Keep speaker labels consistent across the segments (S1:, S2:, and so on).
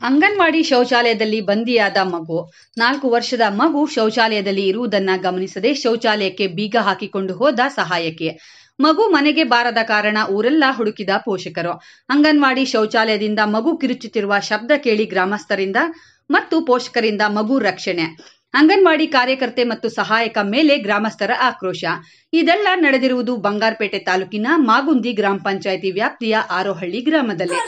S1: ಅಂಗನವಾಡಿ ಶೌಚಾಲಯದಲ್ಲಿ ಬಂದಿಯಾದ ಮಗು ನಾಲ್ಕು ವರ್ಷದ ಮಗು ಶೌಚಾಲಯದಲ್ಲಿ ಇರುವುದನ್ನ ಗಮನಿಸದೆ ಶೌಚಾಲಯಕ್ಕೆ ಬೀಗ ಹಾಕಿಕೊಂಡು ಹೋದ ಸಹಾಯಕಿ ಮಗು ಮನೆಗೆ ಬಾರದ ಕಾರಣ ಊರೆಲ್ಲ ಹುಡುಕಿದ ಪೋಷಕರು ಅಂಗನವಾಡಿ ಶೌಚಾಲಯದಿಂದ ಮಗು ಕಿರುಚುತ್ತಿರುವ ಶಬ್ದ ಕೇಳಿ ಗ್ರಾಮಸ್ಥರಿಂದ ಮತ್ತು ಪೋಷಕರಿಂದ ಮಗು ರಕ್ಷಣೆ ಅಂಗನವಾಡಿ ಕಾರ್ಯಕರ್ತೆ ಮತ್ತು ಸಹಾಯಕ ಮೇಲೆ ಗ್ರಾಮಸ್ಥರ ಆಕ್ರೋಶ ಇದೆಲ್ಲ ನಡೆದಿರುವುದು ಬಂಗಾರಪೇಟೆ ತಾಲೂಕಿನ ಮಾಗುಂದಿ ಗ್ರಾಮ ಪಂಚಾಯಿತಿ ವ್ಯಾಪ್ತಿಯ ಆರೋಹಳ್ಳಿ ಗ್ರಾಮದಲ್ಲಿ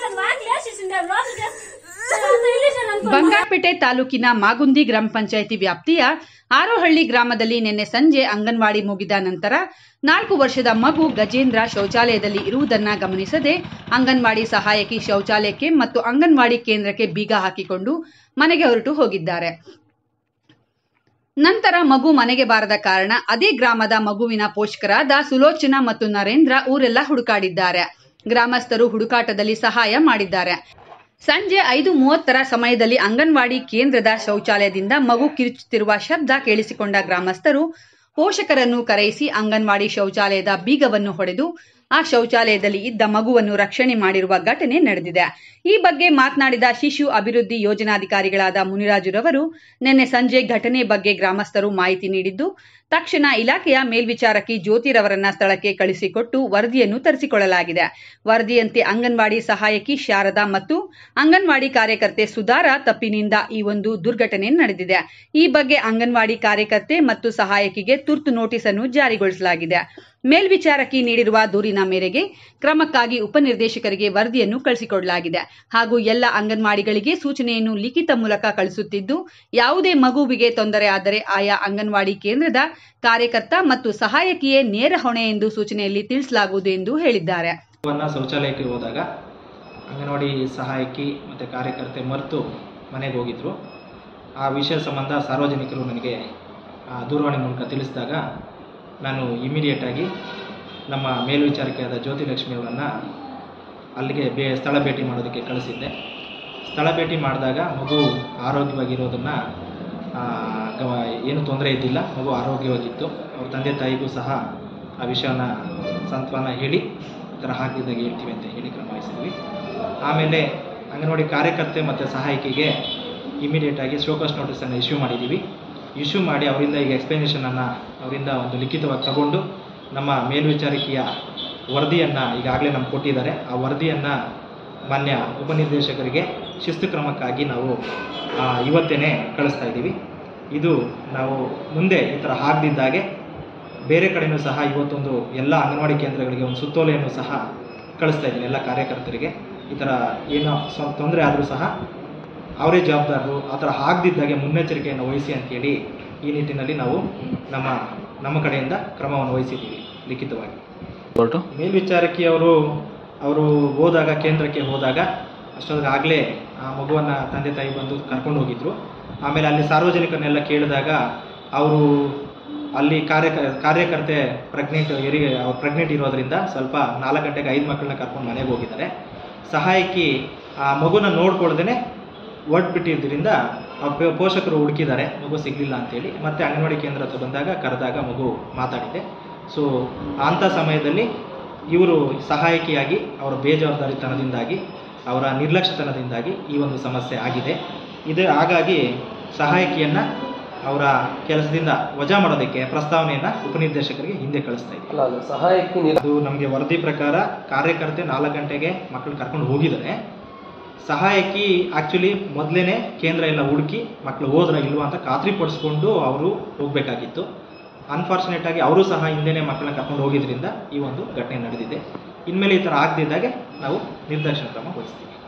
S1: ಬಂಗಾರಪೇಟೆ ತಾಲೂಕಿನ ಮಾಗುಂದಿ ಗ್ರಾಮ ಪಂಚಾಯಿತಿ ವ್ಯಾಪ್ತಿಯ ಆರೋಹಳ್ಳಿ ಗ್ರಾಮದಲ್ಲಿ ನಿನ್ನೆ ಸಂಜೆ ಅಂಗನವಾಡಿ ಮುಗಿದ ನಂತರ ನಾಲ್ಕು ವರ್ಷದ ಮಗು ಗಜೇಂದ್ರ ಶೌಚಾಲಯದಲ್ಲಿ ಇರುವುದನ್ನ ಗಮನಿಸದೆ ಅಂಗನವಾಡಿ ಸಹಾಯಕಿ ಶೌಚಾಲಯಕ್ಕೆ ಮತ್ತು ಅಂಗನವಾಡಿ ಕೇಂದ್ರಕ್ಕೆ ಬೀಗ ಹಾಕಿಕೊಂಡು ಮನೆಗೆ ಹೊರಟು ಹೋಗಿದ್ದಾರೆ ನಂತರ ಮಗು ಮನೆಗೆ ಬಾರದ ಕಾರಣ ಅದೇ ಗ್ರಾಮದ ಮಗುವಿನ ಪೋಷಕರಾದ ಸುಲೋಚನಾ ಮತ್ತು ನರೇಂದ್ರ ಊರೆಲ್ಲ ಹುಡುಕಾಡಿದ್ದಾರೆ ಗ್ರಾಮಸ್ಥರು ಹುಡುಕಾಟದಲ್ಲಿ ಸಹಾಯ ಮಾಡಿದ್ದಾರೆ ಸಂಜೆ ಐದು ಮೂವತ್ತರ ಸಮಯದಲ್ಲಿ ಅಂಗನವಾಡಿ ಕೇಂದ್ರದ ಶೌಚಾಲಯದಿಂದ ಮಗು ಕಿರುಚುತ್ತಿರುವ ಶಬ್ದ ಕೇಳಿಸಿಕೊಂಡ ಗ್ರಾಮಸ್ಥರು ಪೋಷಕರನ್ನು ಕರೆಯಿಸಿ ಅಂಗನವಾಡಿ ಶೌಚಾಲಯದ ಬೀಗವನ್ನು ಹೊಡೆದು ಆ ಶೌಚಾಲಯದಲ್ಲಿ ಇದ್ದ ಮಗುವನ್ನು ರಕ್ಷಣೆ ಮಾಡಿರುವ ಘಟನೆ ನಡೆದಿದೆ ಈ ಬಗ್ಗೆ ಮಾತನಾಡಿದ ಶಿಶು ಅಭಿವೃದ್ಧಿ ಯೋಜನಾಧಿಕಾರಿಗಳಾದ ಮುನಿರಾಜುರವರು ನಿನ್ನೆ ಸಂಜೆ ಘಟನೆ ಬಗ್ಗೆ ಗ್ರಾಮಸ್ಥರು ಮಾಹಿತಿ ನೀಡಿದ್ದು ತಕ್ಷಣ ಇಲಾಖೆಯ ಮೇಲ್ವಿಚಾರಕಿ ಜ್ಯೋತಿರವರನ್ನ ಸ್ಥಳಕ್ಕೆ ಕಳಿಸಿಕೊಟ್ಟು ವರದಿಯನ್ನು ತರಿಸಿಕೊಳ್ಳಲಾಗಿದೆ ವರದಿಯಂತೆ ಅಂಗನವಾಡಿ ಸಹಾಯಕಿ ಶಾರದಾ ಮತ್ತು ಅಂಗನವಾಡಿ ಕಾರ್ಯಕರ್ತೆ ಸುಧಾರ ತಪ್ಪಿನಿಂದ ಈ ಒಂದು ದುರ್ಘಟನೆ ನಡೆದಿದೆ ಈ ಬಗ್ಗೆ ಅಂಗನವಾಡಿ ಕಾರ್ಯಕರ್ತೆ ಮತ್ತು ಸಹಾಯಕಿಗೆ ತುರ್ತು ನೋಟಿಸ್ ಅನ್ನು ಜಾರಿಗೊಳಿಸಲಾಗಿದೆ ಮೇಲ್ವಿಚಾರಕಿ ನೀಡಿರುವ ದೂರಿನ ಮೇರೆಗೆ ಕ್ರಮಕ್ಕಾಗಿ ಉಪನಿರ್ದೇಶಕರಿಗೆ ವರದಿಯನ್ನು ಕಳಿಸಿಕೊಡಲಾಗಿದೆ ಹಾಗೂ ಎಲ್ಲ ಅಂಗನವಾಡಿಗಳಿಗೆ ಸೂಚನೆಯನ್ನು ಲಿಖಿತ ಮೂಲಕ ಕಳಿಸುತ್ತಿದ್ದು ಯಾವುದೇ ಮಗುವಿಗೆ ತೊಂದರೆ ಆದರೆ ಆಯಾ ಅಂಗನವಾಡಿ ಕೇಂದ್ರದ ಕಾರ್ಯಕರ್ತ ಮತ್ತು ಸಹಾಯಕಿಯೇ ನೇರ ಹೊಣೆ ಎಂದು ಸೂಚನೆಯಲ್ಲಿ ತಿಳಿಸಲಾಗುವುದು ಎಂದು ಹೇಳಿದ್ದಾರೆ
S2: ಮಗುವನ್ನು ಶೌಚಾಲಯಕ್ಕೆ ಹೋದಾಗ ಅಂಗನವಾಡಿ ಸಹಾಯಕಿ ಮತ್ತು ಕಾರ್ಯಕರ್ತೆ ಮರೆತು ಮನೆಗೆ ಹೋಗಿದ್ದರು ಆ ವಿಷಯ ಸಂಬಂಧ ಸಾರ್ವಜನಿಕರು ನನಗೆ ಆ, ದೂರವಾಣಿ ಮೂಲಕ ತಿಳಿಸಿದಾಗ ನಾನು ಇಮಿಡಿಯೇಟಾಗಿ ನಮ್ಮ ಮೇಲ್ವಿಚಾರಕಿಯಾದ ಜ್ಯೋತಿಲಕ್ಷ್ಮಿ ಅವರನ್ನು ಅಲ್ಲಿಗೆ ಬೇ ಸ್ಥಳ ಭೇಟಿ ಮಾಡೋದಕ್ಕೆ ಕಳಿಸಿದ್ದೆ ಸ್ಥಳ ಭೇಟಿ ಮಾಡಿದಾಗ ಮಗು ಆರೋಗ್ಯವಾಗಿರೋದನ್ನು ಗಮ ಏನು ತೊಂದರೆ ಇದ್ದಿಲ್ಲ ಮಗು ಆರೋಗ್ಯವಾಗಿತ್ತು ಅವ್ರ ತಂದೆ ತಾಯಿಗೂ ಸಹ ಆ ವಿಷಯನ ಸಾಂತ್ವನ ಹೇಳಿ ಈ ಥರ ಹಾಕಿದಾಗ ಹೇಳ್ತೀವಿ ಅಂತ ಹೇಳಿ ಕ್ರಮ ವಹಿಸಿದ್ವಿ ಆಮೇಲೆ ಅಂಗನವಾಡಿ ಕಾರ್ಯಕರ್ತೆ ಮತ್ತು ಸಹಾಯಕಿಗೆ ಇಮಿಡಿಯೇಟಾಗಿ ಶೋಕಸ್ ನೋಟಿಸನ್ನು ಇಶ್ಯೂ ಮಾಡಿದ್ದೀವಿ ಇಶ್ಯೂ ಮಾಡಿ ಅವರಿಂದ ಈಗ ಎಕ್ಸ್ಪ್ಲನೇಷನನ್ನು ಅವರಿಂದ ಒಂದು ಲಿಖಿತವಾಗಿ ತಗೊಂಡು ನಮ್ಮ ಮೇಲ್ವಿಚಾರಕಿಯ ವರದಿಯನ್ನು ಈಗಾಗಲೇ ನಮ್ಗೆ ಕೊಟ್ಟಿದ್ದಾರೆ ಆ ವರದಿಯನ್ನು ಮಾನ್ಯ ಉಪನಿರ್ದೇಶಕರಿಗೆ ಶಿಸ್ತು ಕ್ರಮಕ್ಕಾಗಿ ನಾವು ಆ, ಇವತ್ತೇನೆ ಕಳಿಸ್ತಾ ಇದ್ದೀವಿ ಇದು ನಾವು ಮುಂದೆ ಈ ಥರ ಆಗದಿದ್ದಾಗೆ ಬೇರೆ ಕಡೆಯೂ ಸಹ ಇವತ್ತೊಂದು ಎಲ್ಲ ಅಂಗನವಾಡಿ ಕೇಂದ್ರಗಳಿಗೆ ಒಂದು ಸುತ್ತೋಲೆಯನ್ನು ಸಹ ಕಳಿಸ್ತಾ ಇದ್ದೀನಿ ಎಲ್ಲ ಕಾರ್ಯಕರ್ತರಿಗೆ ಈ ಥರ ಏನೋ ಸ್ವ ತೊಂದರೆ ಆದರೂ ಸಹ ಅವರೇ ಜವಾಬ್ದಾರರು ಆ ಥರ ಆಗದಿದ್ದಾಗೆ ಮುನ್ನೆಚ್ಚರಿಕೆಯನ್ನು ವಹಿಸಿ ಅಂತೇಳಿ ಈ ನಿಟ್ಟಿನಲ್ಲಿ ನಾವು ನಮ್ಮ ನಮ್ಮ ಕಡೆಯಿಂದ ಕ್ರಮವನ್ನು ವಹಿಸಿದ್ದೀವಿ ಲಿಖಿತವಾಗಿ
S3: ಹೊರಟು
S2: ಮೇಲ್ವಿಚಾರಕಿಯವರು ಅವರು ಹೋದಾಗ ಕೇಂದ್ರಕ್ಕೆ ಹೋದಾಗ ಅಷ್ಟೊತ್ತಿಗೆ ಆಗಲೇ ಆ ಮಗುವನ್ನು ತಂದೆ ತಾಯಿ ಬಂದು ಕರ್ಕೊಂಡು ಹೋಗಿದ್ರು ಆಮೇಲೆ ಅಲ್ಲಿ ಸಾರ್ವಜನಿಕರನ್ನೆಲ್ಲ ಕೇಳಿದಾಗ ಅವರು ಅಲ್ಲಿ ಕಾರ್ಯ ಕಾರ್ಯಕರ್ತೆ ಪ್ರೆಗ್ನೆಂಟ್ ಹೆರಿಗೆ ಅವ್ರು ಪ್ರೆಗ್ನೆಂಟ್ ಇರೋದ್ರಿಂದ ಸ್ವಲ್ಪ ನಾಲ್ಕು ಗಂಟೆಗೆ ಐದು ಮಕ್ಕಳನ್ನ ಕರ್ಕೊಂಡು ಮನೆಗೆ ಹೋಗಿದ್ದಾರೆ ಸಹಾಯಕಿ ಆ ಮಗುನ ನೋಡ್ಕೊಳ್ದೇ ಹೊರಟ್ಬಿಟ್ಟಿದ್ದರಿಂದ ಆ ಪೋ- ಪೋಷಕರು ಹುಡುಕಿದ್ದಾರೆ ಮಗು ಸಿಗಲಿಲ್ಲ ಅಂತೇಳಿ ಮತ್ತೆ ಅಂಗನವಾಡಿ ಕೇಂದ್ರ ಹತ್ರ ಬಂದಾಗ ಕರೆದಾಗ ಮಗು ಮಾತಾಡಿದೆ ಸೊ ಅಂಥ ಸಮಯದಲ್ಲಿ ಇವರು ಸಹಾಯಕಿಯಾಗಿ ಅವರ ಬೇಜವಾಬ್ದಾರಿತನದಿಂದಾಗಿ ಅವರ ನಿರ್ಲಕ್ಷ್ಯತನದಿಂದಾಗಿ ಈ ಒಂದು ಸಮಸ್ಯೆ ಆಗಿದೆ ಇದು ಹಾಗಾಗಿ ಸಹಾಯಕಿಯನ್ನು ಅವರ ಕೆಲಸದಿಂದ ವಜಾ ಮಾಡೋದಕ್ಕೆ ಪ್ರಸ್ತಾವನೆಯನ್ನು ಉಪನಿರ್ದೇಶಕರಿಗೆ ಹಿಂದೆ ಕಳಿಸ್ತಾ ಇದ್ದೀವಿ
S3: ಅಲ್ಲ ಅಲ್ಲ ಸಹಾಯಕಿ ನಿರ
S2: ಅದು ನಮಗೆ ವರದಿ ಪ್ರಕಾರ ಕಾರ್ಯಕರ್ತೆ ನಾಲ್ಕು ಗಂಟೆಗೆ ಮಕ್ಕಳು ಕರ್ಕೊಂಡು ಹೋಗಿದ್ದಾರೆ ಸಹಾಯಕಿ ಆ್ಯಕ್ಚುಲಿ ಮೊದಲೇ ಕೇಂದ್ರ ಎಲ್ಲ ಹುಡುಕಿ ಮಕ್ಕಳು ಹೋದ್ರ ಇಲ್ವಾ ಅಂತ ಖಾತ್ರಿ ಪಡಿಸ್ಕೊಂಡು ಅವರು ಹೋಗಬೇಕಾಗಿತ್ತು ಅನ್ಫಾರ್ಚುನೇಟ್ ಆಗಿ ಅವರು ಸಹ ಹಿಂದೆನೇ ಮಕ್ಕಳನ್ನ ಕರ್ಕೊಂಡು ಹೋಗಿದ್ರಿಂದ ಈ ಒಂದು ಘಟನೆ ನಡೆದಿದೆ ಇನ್ಮೇಲೆ ಈ ಥರ ಆಗದಿದ್ದಾಗೆ ನಾವು ನಿರ್ದಾಕ್ಷಿಣ್ಯ ಕ್ರಮ ವಹಿಸ್ತೀವಿ